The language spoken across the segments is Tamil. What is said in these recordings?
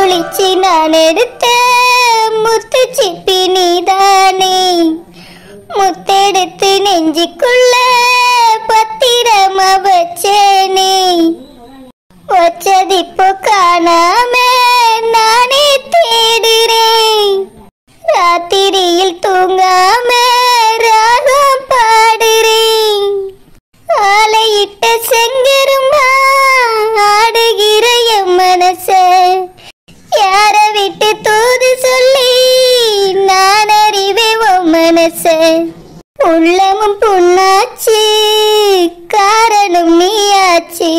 ஒளிச்சு நான் எடுத்த முத்து சிப்பி நீதானே முத்தெடுத்து நெஞ்சுக்குள்ள பத்திரமா வச்சேனே வச்சது இப்போ காணாம நானே தேடுறேன் ராத்திரியில் தூங்காம ராகம் பாடுறேன் ஆலையிட்ட செங்கரும்பா ஆடுகிற என் மனச யார விட்டு தூது சொல்லி நான் அறிவே உன் மனச உள்ளமும் புண்ணாச்சு காரணம் நீயாச்சு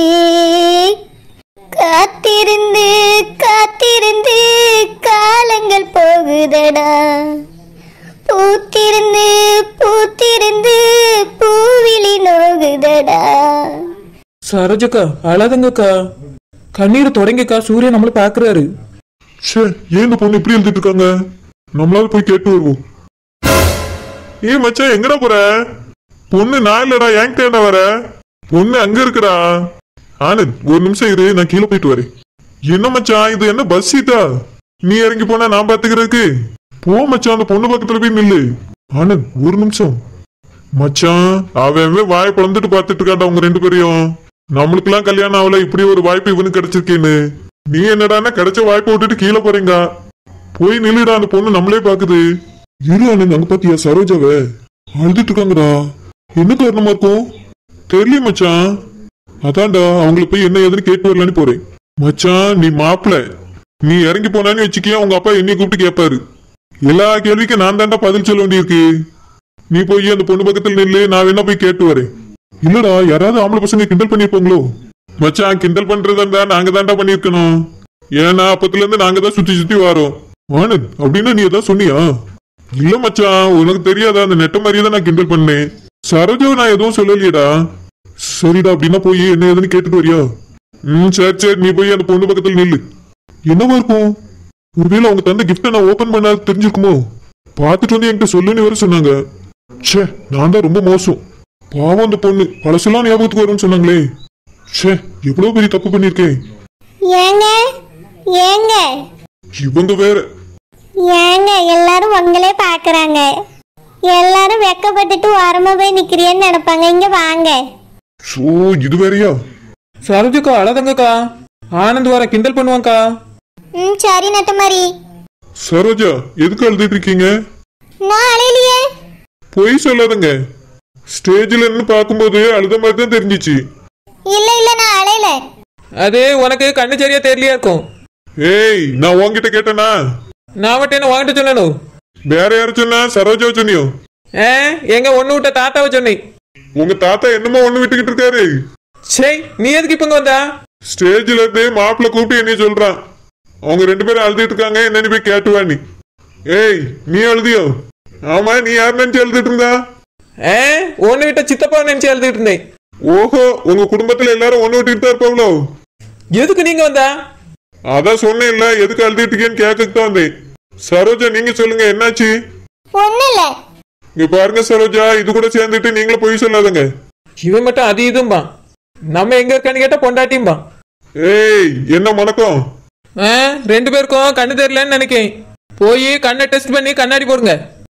காத்திருந்து காத்திருந்து காலங்கள் போகுதடா பூத்திருந்து பூத்திருந்து பூவிழி நோகுதடா சரோஜக்கா அழாதங்கக்கா கண்ணீர் தொடங்கிக்கா சூரியன் நம்மள பாக்குறாரு ச்சே ஏன் இந்த பொண்ணு இப்படி எழுதிட்டு இருக்காங்க நம்மளால போய் கேட்டு வருவோம் ஏய் மச்சான் எங்கடா போற பொண்ணு நான் இல்லடா ஏன் தேட வர பொண்ணு அங்க இருக்குடா ஆனந்த் ஒரு நிமிஷம் இரு நான் கீழே போயிட்டு வரேன் என்ன மச்சான் இது என்ன பஸ் சீட்டா நீ இறங்கி போனா நான் பாத்துக்கிறதுக்கு போ மச்சான் அந்த பொண்ணு பக்கத்துல போய் நில்லு ஆனந்த் ஒரு நிமிஷம் மச்சான் அவன் அவன் வாயை பிளந்துட்டு பார்த்துட்டு இருக்காண்டா உங்க ரெண்டு பேரையும் நம்மளுக்கெல்லாம் கல்யாணம் ஆகல இப்படி ஒரு வாய்ப்பு இவனுக்கு கிடைச்சிருக்கேன்னு நீ என்னடான்னா கிடைச்ச வாய்ப்பை விட்டுட்டு கீழே போறீங்க போய் நில்லுடா அந்த பொண்ணு நம்மளே பாக்குது இரு ஆனந்த் அங்க பாத்தியா சரோஜாவ அழுதுட்டு இருக்காங்கடா என்ன காரணமா இருக்கும் தெரியல மச்சான் அதான்டா அவங்கள போய் என்ன ஏதுன்னு கேட்டு வரலான்னு போறேன் மச்சான் நீ மாப்பிள நீ இறங்கி போனான்னு வச்சுக்கியா உங்க அப்பா என்னைய கூப்பிட்டு கேட்பாரு எல்லா கேள்விக்கும் நான் தான்டா பதில் சொல்ல வேண்டியிருக்கு நீ போய் அந்த பொண்ணு பக்கத்துல நில்லு நான் வேணா போய் கேட்டு வரேன் இல்லடா யாராவது ஆம்பளை பசங்க கிண்டல் பண்ணிருப்பாங்களோ மச்சான் கிண்டல் பண்றதா இருந்தா நாங்க தான்டா பண்ணிருக்கணும் ஏன்னா அப்பத்துல இருந்து நாங்க தான் சுத்தி சுத்தி வரோம் ஆனந்த் அப்படின்னா நீ ஏதாவது சொன்னியா இல்ல மச்சான் உனக்கு தெரியாதா அந்த நெட்ட மாதிரியே தான் நான் கிண்டல் பண்ணேன் சரோஜாவை நான் எதுவும் சொல்லலையேடா சரிடா அப்படின்னா போய் என்ன ஏதுன்னு கேட்டுட்டு வரியா ம் சரி சரி நீ போய் அந்த பொண்ணு பக்கத்துல நில்லு என்னவா இருக்கும் ஒருவேளை அவங்க தந்த கிஃப்ட்டை நான் ஓபன் பண்ணாது தெரிஞ்சிருக்குமோ பார்த்துட்டு வந்து என்கிட்ட சொல்லுன்னு வேற சொன்னாங்க ச்சே நான் தான் ரொம்ப மோசம் பாவம் அந்த பொண்ணு பழசெல்லாம் ஞாபகத்துக்கு வரும்னு சொன்னாங்களே ச்சே எவ்வளவு பெரிய தப்பு பண்ணிருக்கேன் ஏங்க ஏங்க இவங்க வேற ஏங்க எல்லாரும் உங்களே பாக்குறாங்க எல்லாரும் வெக்கப்பட்டுட்டு ஓரமா போய் நிக்கிறியன்னு நினைப்பாங்க இங்க வாங்க சோ இது வேறயா சரோஜக்கா அழாதங்கக்கா ஆனந்த் வர கிண்டல் பண்ணுவாங்கக்கா ம் சரி நட்டமாரி சரோஜா எதுக்கு அழுதுட்டு இருக்கீங்க நான் அழையிலையே பொய் சொல்லாதங்க ஸ்டேஜ்ல இருந்து பார்க்கும்போது அழுத மாதிரி தான் தெரிஞ்சிச்சு இல்ல இல்ல நான் அழையல அது உனக்கு கண்ணு சரியா தெரியலையா இருக்கும் ஏய் நான் உன்கிட்ட கேட்டேனா நான் மட்டும் என்ன வாங்கிட்டு சொன்னேன் வேற யாரும் சொன்னா சரோஜா சொன்னியோ ஏ எங்க ஒண்ணு விட்ட தாத்தாவை சொன்னேன் உங்க தாத்தா என்னமோ ஒண்ணு விட்டுக்கிட்டு இருக்காரு சே நீ எதுக்கு இப்ப இங்க வந்தா ஸ்டேஜ்ல இருந்து மாப்பிள்ள கூப்பிட்டு என்னைய சொல்றான் அவங்க ரெண்டு பேரும் அழுதுட்டு இருக்காங்க என்னன்னு போய் கேட்டுவா நீ ஏய் நீ அழுதியோ ஆமா நீ யார் நினைச்சு அழுதுட்டு இருந்தா ஏ ஒண்ணு விட்ட சித்தப்பா நினைச்சு எழுதிட்டு இருந்தேன் ஓஹோ உங்க குடும்பத்துல எல்லாரும் ஒண்ணு விட்டுட்டு தான் இருப்பாங்களோ எதுக்கு நீங்க வந்தா அதான் சொன்னேன் இல்ல எதுக்கு அழுதுட்டு இருக்கேன்னு கேட்கக்கு தான் வந்தேன் சரோஜா நீங்க சொல்லுங்க என்னாச்சு ஒண்ணு இல்ல இங்க பாருங்க சரோஜா இது கூட சேர்ந்துட்டு நீங்களும் போய் சொல்லாதங்க இவன் மட்டும் அது இதும்பா நம்ம எங்க இருக்கான்னு கேட்டா பொண்டாட்டியும்பா ஏய் என்ன முணக்கம் ஆ ரெண்டு பேருக்கும் கண்ணு தெரியலன்னு நினைக்கேன் போய் கண்ணை டெஸ்ட் பண்ணி கண்ணாடி போடுங்க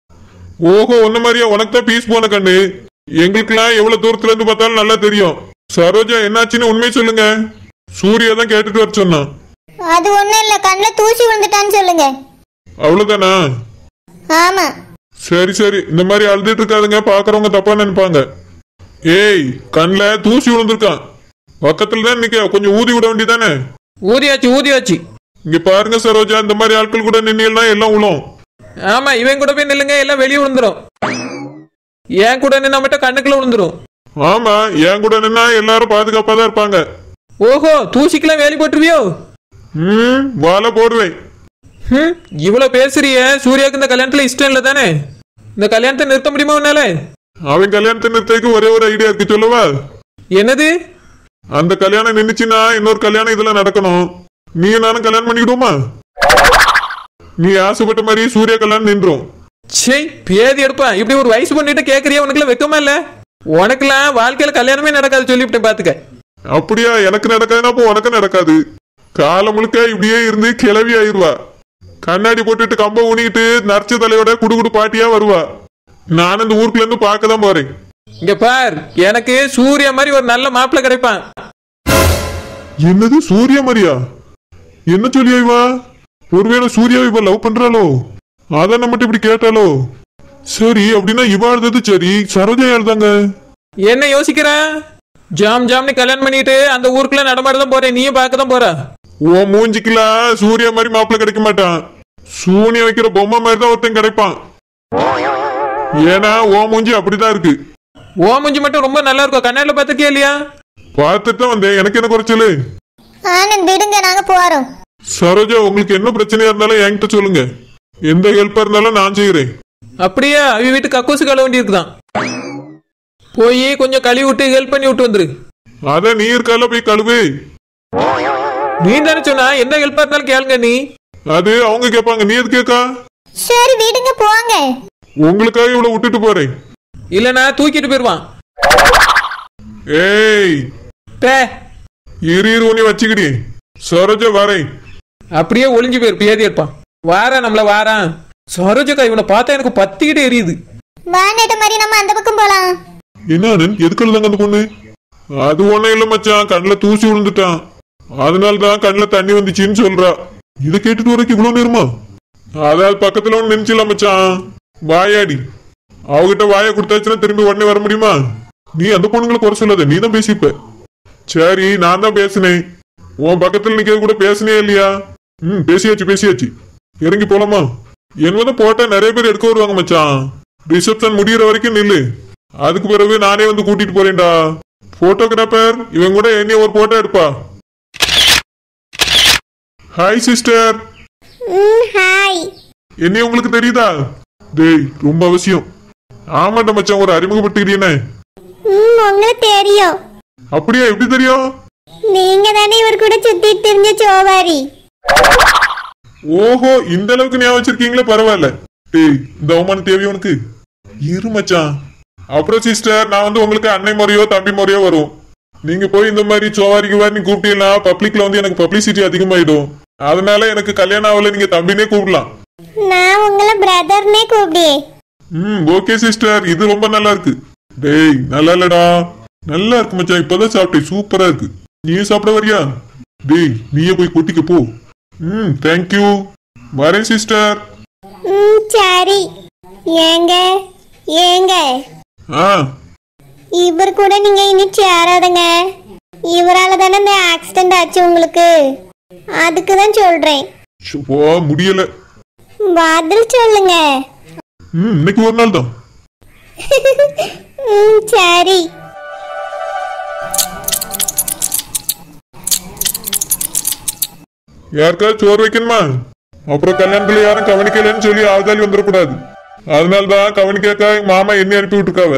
ஓஹோ ஒன்ன மாதிரியா உனக்கு தான் பீஸ் போன கண்ணு எங்களுக்கெல்லாம் எவ்வளவு தூரத்துல இருந்து பார்த்தாலும் நல்லா தெரியும் சரோஜா என்னாச்சுன்னு உண்மையை சொல்லுங்க சூர்யா தான் கேட்டுட்டு வர சொன்னான் அது ஒண்ணும் இல்ல கண்ணுல தூசி விழுந்துட்டான்னு சொல்லுங்க அவ்வளவுதானா ஆமா சரி சரி இந்த மாதிரி அழுதுட்டு இருக்காதுங்க பாக்குறவங்க தப்பா நினைப்பாங்க ஏய் கண்ணுல தூசி விழுந்திருக்கான் பக்கத்துல தான் நிக்க கொஞ்சம் ஊதி விட வேண்டியதானே ஊதியாச்சு ஊதியாச்சு இங்க பாருங்க சரோஜா இந்த மாதிரி ஆட்கள் கூட நின்னா எல்லாம் உழும் ஆமா இவன் கூட போய் நில்லுங்க எல்லாம் வெளியே விழுந்துரும் என் கூட நின்னா மட்டும் கண்ணுக்குள்ள விழுந்துரும் ஆமா என் கூட நின்னா எல்லாரும் பாதுகாப்பா தான் இருப்பாங்க ஓஹோ தூசிக்கெல்லாம் வேலி போட்டுருவியோ ம் வாழை போடுவேன் ம் இவ்வளவு பேசுறிய சூர்யாவுக்கு இந்த கல்யாணத்துல இஷ்டம் இல்லை தானே இந்த கல்யாணத்தை நிறுத்த முடியுமா உன்னால அவன் கல்யாணத்தை நிறுத்தக்கு ஒரே ஒரு ஐடியா இருக்கு சொல்லவா என்னது அந்த கல்யாணம் நின்னுச்சுன்னா இன்னொரு கல்யாணம் இதுல நடக்கணும் நீ நானும் கல்யாணம் பண்ணிக்கிடுவோமா நீ ஆசைப்பட்ட மாதிரி சூர்யா கல்யாணம் நின்றோம் சே பேதி எடுப்பான் இப்படி ஒரு வயசு பண்ணிட்டு கேக்குறியா உனக்குலாம் வெக்கமா இல்ல உனக்குலாம் வாழ்க்கையில கல்யாணமே நடக்காது சொல்லிவிட்டேன் பாத்துக்க அப்படியா எனக்கு நடக்காதுன்னா அப்போ உனக்கு நடக்காது காலம் முழுக்க இப்படியே இருந்து கிளவி ஆயிருவா கண்ணாடி போட்டுட்டு கம்ப ஊனிக்கிட்டு நரச்ச தலையோட குடுகுடு பாட்டியா வருவா நான் இந்த ஊருக்குள்ள இருந்து பார்க்க தான் போறேன் இங்க பார் எனக்கு சூர்யா மாதிரி ஒரு நல்ல மாப்பிள்ளை கிடைப்பான் என்னது சூர்யா மரியா என்ன சொல்லியா இவா ஒருவேளை சூர்யாவை இவ லவ் பண்றாளோ அதான் நம்மகிட்ட இப்படி கேட்டாலோ சரி அப்படின்னா இவா எழுதுறது சரி சரோஜா எழுதாங்க என்ன யோசிக்கிற ஜாம் ஜாம்னு கல்யாணம் பண்ணிட்டு அந்த ஊருக்குள்ள நடமாட தான் போறேன் நீயும் பார்க்க தான் போற ஓ மூஞ்சிக்கலாம் சூர்யா மாதிரி மாப்பிள்ளை கிடைக்க மாட்டான் சூனிய வைக்கிற பொம்மை மாதிரி தான் ஒருத்தன் கிடைப்பான் ஏன்னா ஓ மூஞ்சி அப்படிதான் இருக்கு ஓ மூஞ்சி மட்டும் ரொம்ப நல்லா இருக்கும் கண்ணாடில பார்த்துருக்கியா இல்லையா பார்த்துட்டு தான் வந்தேன் எனக்கு என்ன குறைச்சலு ஆனந்த் விடுங்க நாங்க போறோம் சரோஜா உங்களுக்கு என்ன பிரச்சனையா இருந்தாலும் என்கிட்ட சொல்லுங்க எந்த ஹெல்ப்பா இருந்தாலும் நான் செய்யறேன் அப்படியா அவ வீட்டு கக்கூசு கழுவ வேண்டியிருக்குதான் போய் கொஞ்சம் கழுவி விட்டு ஹெல்ப் பண்ணி விட்டு வந்துரு அதான் நீ இருக்கால போய் கழுவு நீ தானே சொன்னா எந்த ஹெல்ப்பா இருந்தாலும் கேளுங்க நீ அது அவங்க கேட்பாங்க நீ எது கேட்கா சரி விடுங்க போங்க உங்களுக்காக இவ்வளவு விட்டுட்டு போறேன் இல்லனா தூக்கிட்டு போயிருவான் ஏய் பே இரு இரு உன்னை வச்சுக்கிடி சரோஜா வரேன் அப்படியே ஒளிஞ்சு போயிரு பேதி இருப்பான் வாரேன் நம்மள வாரான் சரோஜக்கா இவனை பார்த்தா எனக்கு பத்திக்கிட்டே எரியுது வா நெட்ட மாதிரி நம்ம அந்த பக்கம் போலாம் என்ன ஆனந்த் எதுக்கு எழுதாங்க அந்த பொண்ணு அது ஒண்ணும் இல்ல மச்சான் கண்ணுல தூசி விழுந்துட்டான் அதனால தான் கண்ணுல தண்ணி வந்துச்சுன்னு சொல்றா இதை கேட்டுட்டு வரைக்கும் இவ்வளவு நேரமா அதாவது பக்கத்துல ஒண்ணு நினைச்சிடலாம் மச்சான் வாயாடி அவகிட்ட வாயை கொடுத்தாச்சுன்னா திரும்பி உடனே வர முடியுமா நீ அந்த பொண்ணுங்களை குறை சொல்லாத நீ தான் பேசிப்ப சரி நான் தான் பேசினேன் உன் பக்கத்துல நிக்கிறது கூட பேசினே இல்லையா ம் பேசியாச்சு பேசியாச்சு இறங்கி போலாமா என்னதான் போட்டா நிறைய பேர் எடுக்க வருவாங்க மச்சான் ரிசப்ஷன் முடியிற வரைக்கும் நில்லு அதுக்கு பிறகு நானே வந்து கூட்டிட்டு போறேன்டா போட்டோகிராஃபர் இவன் கூட என்னைய ஒரு போட்டோ எடுப்பா ஹாய் சிஸ்டர் ம் ஹாய் என்னைய உங்களுக்கு தெரியுதா டேய் ரொம்ப அவசியம் ஆமாண்டா மச்சான் ஒரு அறிமுகப்படுத்திக்கிட்டே ம் உங்களுக்கு தெரியும் அப்படியா எப்படி தெரியும் நீங்க தானே இவர் கூட சுத்திட்டு தெரிஞ்ச சோவாரி ஓஹோ இந்த அளவுக்கு ஞாபகம் வச்சிருக்கீங்களே பரவாயில்ல டேய் இந்த அவமானம் தேவை உனக்கு இரு மச்சான் அப்புறம் சிஸ்டர் நான் வந்து உங்களுக்கு அன்னை முறையோ தம்பி முறையோ வரும் நீங்க போய் இந்த மாதிரி சோவாரிக்கு வாரி நீ கூப்பிட்டீங்கன்னா பப்ளிக்ல வந்து எனக்கு பப்ளிசிட்டி அதிகமாயிடும் அதனால எனக்கு கல்யாணம் ஆகல நீங்க தம்பினே கூப்பிடலாம் நான் உங்களை பிரதர்னே கூப்பிடியே ம் ஓகே சிஸ்டர் இது ரொம்ப நல்லா இருக்கு டேய் நல்லா இல்லடா நல்லா இருக்கு மச்சான் இப்பதான் சாப்பிட்டேன் சூப்பரா இருக்கு நீயும் சாப்பிட வரியா டேய் நீயே போய் கொட்டிக்க போ ம் தேங்க்யூ வரேன் சிஸ்டர் ம் சரி ஏங்க ஏங்க ஆ இவர் கூட நீங்க இனி சேராதுங்க இவரால தானே இந்த ஆக்சிடென்ட் ஆச்சு உங்களுக்கு அதுக்கு தான் சொல்றேன் ஓ முடியல பதில் சொல்லுங்க ம் இன்னைக்கு ஒரு நாள் தான் ம் சரி யாருக்காவது சோறு வைக்கணுமா அப்புறம் கல்யாணத்துல யாரும் கவனிக்கலன்னு சொல்லி ஆள்தாலி வந்துடக்கூடாது அதனால தான் கவனிக்காக்கா எங்க மாமா என்ன அனுப்பி விட்டுருக்காவ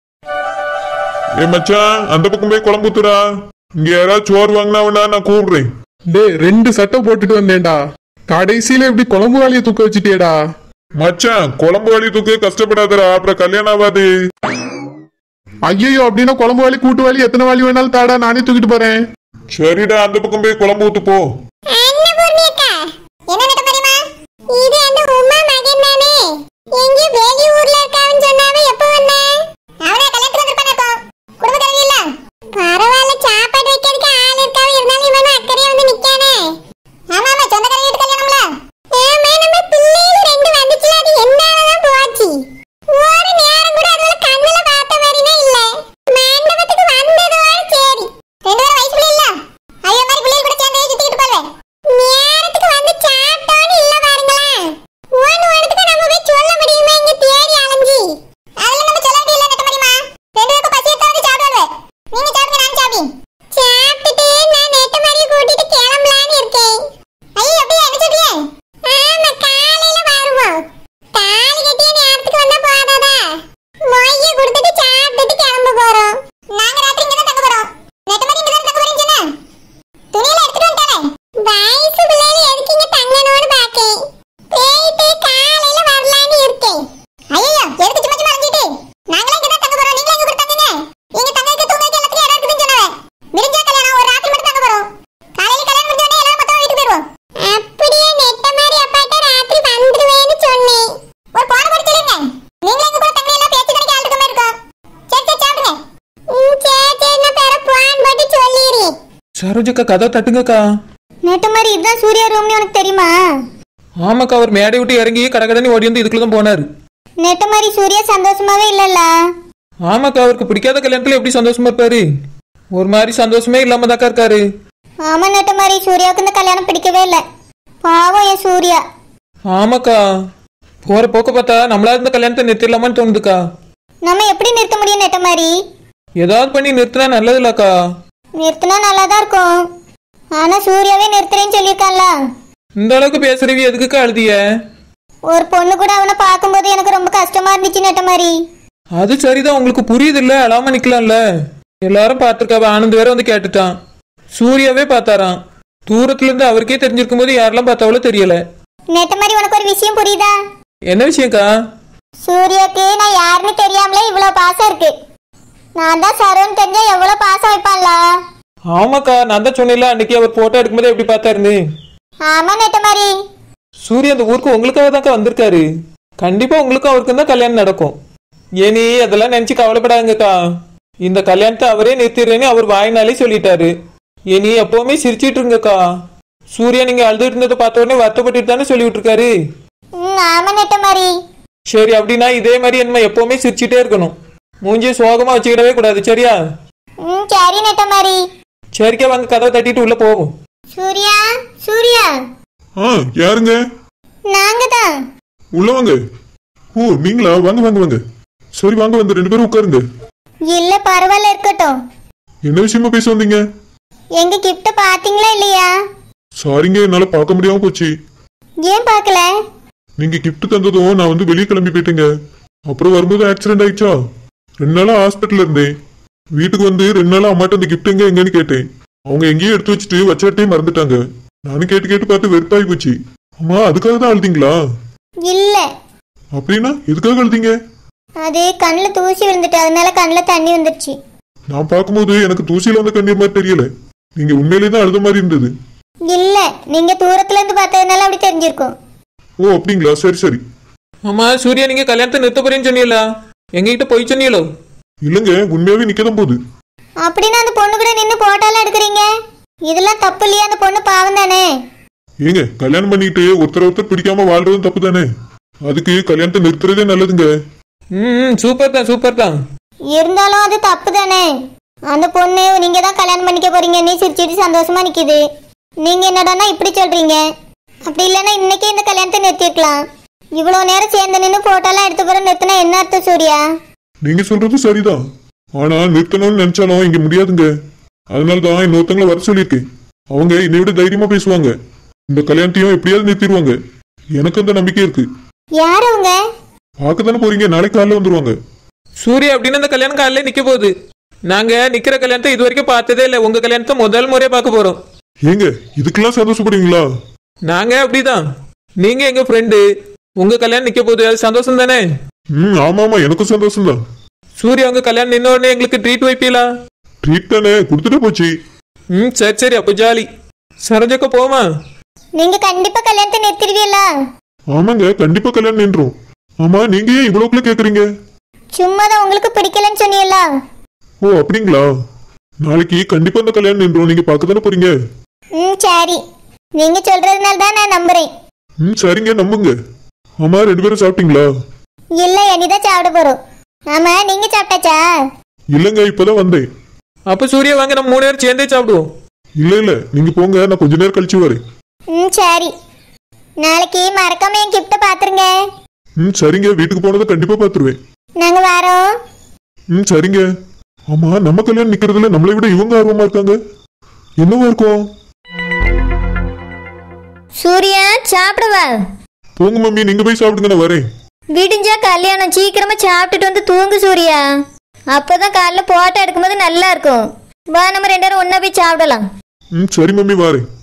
ஏ மச்சான் அந்த பக்கம் போய் குழம்பு ஊத்துடா இங்க யாராவது சோறு வாங்கினாவனா நான் கூப்பிடுறேன் டேய் ரெண்டு சட்டை போட்டுட்டு வந்தேன்டா கடைசியில இப்படி குழம்பு வாளிய தூக்க வச்சுட்டியேடா மச்சான் குழம்பு வழி தூக்க கஷ்டப்படாதடா அப்புறம் கல்யாணம் ஆகாது ஐயோ அப்படின்னா குழம்பு வாளி கூட்டு வாளி எத்தனை வாளி வேணாலும் தாடா நானே தூக்கிட்டு போறேன் சரிடா அந்த பக்கம் போய் குழம்பு ஊத்து போ அன்னபூர்ணி அக்கா என்ன நட்ட தெரியுமா இது அந்த உமா மகன் தானே எங்க வெளி ஊர்ல இருக்கான்னு சொன்னாவே எப்ப வந்த அவனே கல்யாணத்துக்கு வந்திருப்பானே இப்போ குடும்பத்தரங்க இல்ல பரவாயில்ல சாப்பாடு வைக்கிறதுக்கு ஆள் இருக்காவே இருந்தாலும் இவனும் அக்கறையா வந்து நிக்கானே ஆமா ஆமா சொந்தக்காரங்க வீட்டு கல்யாணம்ல ஆமா நம்ம பிள்ளைகள் ரெண்டு வந்துச்சுல அது என்னாலதான் போச்சு ஒரு நேரம் கூட அதுல கண்ணுல பார்த்த மாதிரினா இல்ல மண்டபத்துக்கு வந்ததோட சரி ரெண்டு பேரும் வயசு பிள்ளை இல்ல ஐயோ மாதிரி பிள்ளைகள் கூட சேர்ந்து சுத்திட்டு போவே நேரத்துக்கு வந்து சாப்பிட்டோம் சரோஜக்கா கதை தட்டுங்கக்கா நெட்ட மாதிரி இதுதான் சூர்யா ரூம்னு உனக்கு தெரியுமா ஆமாக்கா அவர் மேடை விட்டு இறங்கி கடகடன்னு ஓடி வந்து இதுக்குள்ள தான் போனார் நெட்ட மாதிரி சூர்யா சந்தோஷமாவே இல்லல்ல ஆமாக்கா அவருக்கு பிடிக்காத கல்யாணத்துல எப்படி சந்தோஷமா இருப்பாரு ஒரு மாதிரி சந்தோஷமே இல்லாம தாக்கா இருக்காரு ஆமா நெட்ட மாதிரி சூர்யாவுக்கு இந்த கல்யாணம் பிடிக்கவே இல்லை பாவம் என் சூர்யா ஆமாக்கா போற போக்க பார்த்தா நம்மளா இந்த கல்யாணத்தை நிறுத்திடலாமான்னு தோணுதுக்கா நம்ம எப்படி நிறுத்த முடியும் நெட்ட மாதிரி ஏதாவது பண்ணி நிறுத்தினா நல்லது இல்லக்கா நிறுத்தினா நல்லா தான் இருக்கும் ஆனா சூர்யாவே நிறுத்துறேன்னு சொல்லியிருக்கான்ல இந்த அளவுக்கு பேசுறவி எதுக்குக்கா அழுதிய ஒரு பொண்ணு கூட அவனை பார்க்கும்போது எனக்கு ரொம்ப கஷ்டமா இருந்துச்சு நெட்ட மாதிரி அது சரிதான் உங்களுக்கு புரியுது இல்ல அழாம நிக்கலாம்ல எல்லாரும் பார்த்திருக்காவ ஆனந்த் வேற வந்து கேட்டுட்டான் சூர்யாவே பார்த்தாராம் தூரத்துல இருந்து அவருக்கே தெரிஞ்சிருக்கும் போது யாரெல்லாம் பார்த்தாவளோ தெரியல நெட்ட மாதிரி உனக்கு ஒரு விஷயம் புரியுதா என்ன விஷயம்க்கா சூர்யாக்கு நான் யாருன்னு தெரியாமலே இவ்வளவு பாசம் இருக்கு நான் தான் சரோன்னு தெரிஞ்சா எவ்வளவு பாசம் வைப்பான்ல ஆமாக்கா நான் தான் சொன்னேன்ல அன்னைக்கு அவர் போட்டோ எடுக்கும்போது எப்படி பார்த்தாருன்னு ஆமா நெட்ட மாதிரி சூர்யா அந்த ஊருக்கு உங்களுக்காக தான்க்கா வந்திருக்காரு கண்டிப்பா உங்களுக்கும் அவருக்கும் தான் கல்யாணம் நடக்கும் ஏனி அதெல்லாம் நினைச்சு கவலைப்படாதுங்கக்கா இந்த கல்யாணத்தை அவரே நிறுத்திடுறேன்னு அவர் வாயினாலே சொல்லிட்டாரு ஏனி எப்பவுமே சிரிச்சிட்டு இருங்கக்கா சூர்யா நீங்க அழுதுட்டு இருந்ததை பார்த்த உடனே வருத்தப்பட்டுட்டு தானே சொல்லி விட்டுருக்காரு ம் ஆமா நெட்ட மாதிரி சரி அப்படின்னா இதே மாதிரி நம்ம எப்பவுமே சிரிச்சிட்டே இருக்கணும் மூஞ்சியை சோகமா வச்சுக்கிடவே கூடாது சரியா ம் சரி நெட்ட மாதிரி சரிக்கா வாங்க கதவை தட்டிட்டு உள்ள போவோம் சூர்யா சூர்யா ஆ யாருங்க நாங்க தான் உள்ள வாங்க ஓ நீங்களா வாங்க வாங்க வாங்க சரி வாங்க வந்து ரெண்டு பேரும் உட்காருங்க இல்ல பரவாயில்ல இருக்கட்டும் என்ன விஷயமா பேச வந்தீங்க எங்க கிஃப்ட பாத்தீங்களா இல்லையா சாரிங்க என்னால பார்க்க முடியாம போச்சு ஏன் பார்க்கல நீங்க gift தந்ததும் நான் வந்து வெளியே கிளம்பி போயிட்டேங்க அப்புறம் வரும்போது ஆக்சிடென்ட் ஆயிடுச்சா ரெண்டு நாளா ஹாஸ்பிட்டல்ல இருந்தேன் வீட்டுக்கு வந்து ரெண்டு நாளா அம்மாட்ட அந்த gift எங்க எங்கன்னு கேட்டேன் அவங்க எங்கேயும் எடுத்து வச்சுட்டு வச்சாட்டையும் மறந்துட்டாங்க நானும் கேட்டு கேட்டு பார்த்து வெறுப்பாகி போச்சு அம்மா அதுக்காக தான் அழுதீங்களா இல்ல அப்படின்னா எதுக்காக அழுதீங்க அது கண்ணில் தூசி விழுந்துட்டு அதனால கண்ணில் தண்ணி வந்துருச்சு நான் பார்க்கும்போது எனக்கு தூசியில வந்த கண்ணீர் மாதிரி தெரியல நீங்க உண்மையிலேயே தான் அழுத மாதிரி இருந்தது இல்ல நீங்க தூரத்துல இருந்து பார்த்ததுனால அப்படி தெரிஞ்சிருக்கும் ஓ அப்படிங்களா சரி சரி ஆமா சூர்யா நீங்க கல்யாணத்தை நிறுத்த போறேன்னு சொன்னீங்களா எங்ககிட்ட போய் சொன்னீங்களோ இல்லைங்க உண்மையாவே நிக்கதான் போகுது அப்படின்னா அந்த பொண்ணு கூட நின்று போட்டாலாம் எடுக்கிறீங்க இதெல்லாம் தப்பு இல்லையா அந்த பொண்ணு பாவம் தானே ஏங்க கல்யாணம் பண்ணிட்டு ஒருத்தர் ஒருத்தர் பிடிக்காம வாழ்றதும் தப்பு தானே அதுக்கு கல்யாணத்தை நிறுத்துறதே நல்லதுங்க ம் சூப்பர் தான் சூப்பர் தான் இருந்தாலும் அது தப்பு தானே அந்த பொண்ணு நீங்க தான் கல்யாணம் பண்ணிக்க போறீங்கன்னு சிரிச்சிட்டு சந்தோஷமா நிக்குது நீங்க என்னடான்னா இப்படி சொல்றீங்க அப்படி இல்லைன்னா இன்னைக்கே இந்த கல்யாணத்தை நிறுத்திருக்கலாம் இவ்வளவு நேரம் சேர்ந்து நின்று போட்டோலாம் எடுத்து போற நிறுத்தினா என்ன அர்த்தம் சூர்யா நீங்க சொல்றது சரிதான் ஆனா நிறுத்தணும்னு நினைச்சாலும் இங்க முடியாதுங்க அதனால தான் இன்னொருத்தங்களை வர சொல்லியிருக்கேன் அவங்க என்னை விட தைரியமா பேசுவாங்க இந்த கல்யாணத்தையும் எப்படியாவது நிறுத்திடுவாங்க எனக்கு அந்த நம்பிக்கை இருக்கு யார் அவங்க பார்க்க தானே போறீங்க நாளைக்கு காலைல வந்துருவாங்க சூர்யா அப்படின்னு அந்த கல்யாணம் காலையில நிக்க போகுது நாங்க நிக்கிற கல்யாணத்தை இது வரைக்கும் பார்த்ததே இல்லை உங்க கல்யாணத்தை முதல் முறையா பார்க்க போறோம் ஏங்க இதுக்கெல்லாம் சந்தோஷப்படுவீங்களா நாங்க அப்படிதான் நீங்க எங்க ஃப்ரெண்டு உங்க கல்யாணம் நிக்க போகுது அது சந்தோஷம் தானே ம் ஆமா ஆமா எனக்கும் சந்தோஷம் தான் சூர்யா உங்க கல்யாணம் நின்ன உடனே எங்களுக்கு ட்ரீட் வைப்பீங்களா ட்ரீட் தானே கொடுத்துட்டு போச்சு ம் சரி சரி அப்போ ஜாலி சரோஜக்கா போமா நீங்க கண்டிப்பா கல்யாணத்தை நிறுத்திடுவீங்களா ஆமாங்க கண்டிப்பா கல்யாணம் நின்றோம் ஆமா நீங்க ஏன் இவ்வளவுக்குள்ள கேக்குறீங்க சும்மா தான் உங்களுக்கு பிடிக்கலன்னு சொன்னீங்களா ஓ அப்படிங்களா நாளைக்கு கண்டிப்பா இந்த கல்யாணம் நின்றோம் நீங்க பார்க்க தானே போறீங்க ம் சரி நீங்க சொல்றதுனால தான் நான் நம்புறேன் ம் சரிங்க நம்புங்க ஆமா ரெண்டு பேரும் சாப்பிட்டீங்களா இல்ல இனிதான் சாப்பிட போறோம் ஆமா நீங்க சாப்பிட்டாச்சா இல்லங்க இப்பதான் வந்தேன் அப்போ சூர்யா வாங்க நம்ம மூணு பேரும் சேர்ந்தே சாப்பிடுவோம் இல்ல இல்ல நீங்க போங்க நான் கொஞ்ச நேரம் கழிச்சு வரேன் ம் சரி நாளைக்கு மறக்காம என் கிஃப்ட பாத்துருங்க ம் சரிங்க வீட்டுக்கு போனதை கண்டிப்பா பாத்துருவேன் நாங்க வரோம் ம் சரிங்க ஆமா நம்ம கல்யாணம் நிக்கிறதுல நம்மளை விட இவங்க ஆர்வமா இருக்காங்க என்னவா இருக்கும் சூர்யா சாப்பிடுவா போங்க மம்மி நீங்க போய் சாப்பிடுங்க நான் வரேன் விடிஞ்சா கல்யாணம் சீக்கிரமா சாப்பிட்டுட்டு வந்து தூங்கு சூர்யா அப்பதான் காலைல போட்டோ எடுக்கும்போது நல்லா இருக்கும் வா நம்ம ரெண்டு பேரும் ஒண்ணா போய் சாப்பிடலாம் ம் சரி மம்மி வரேன்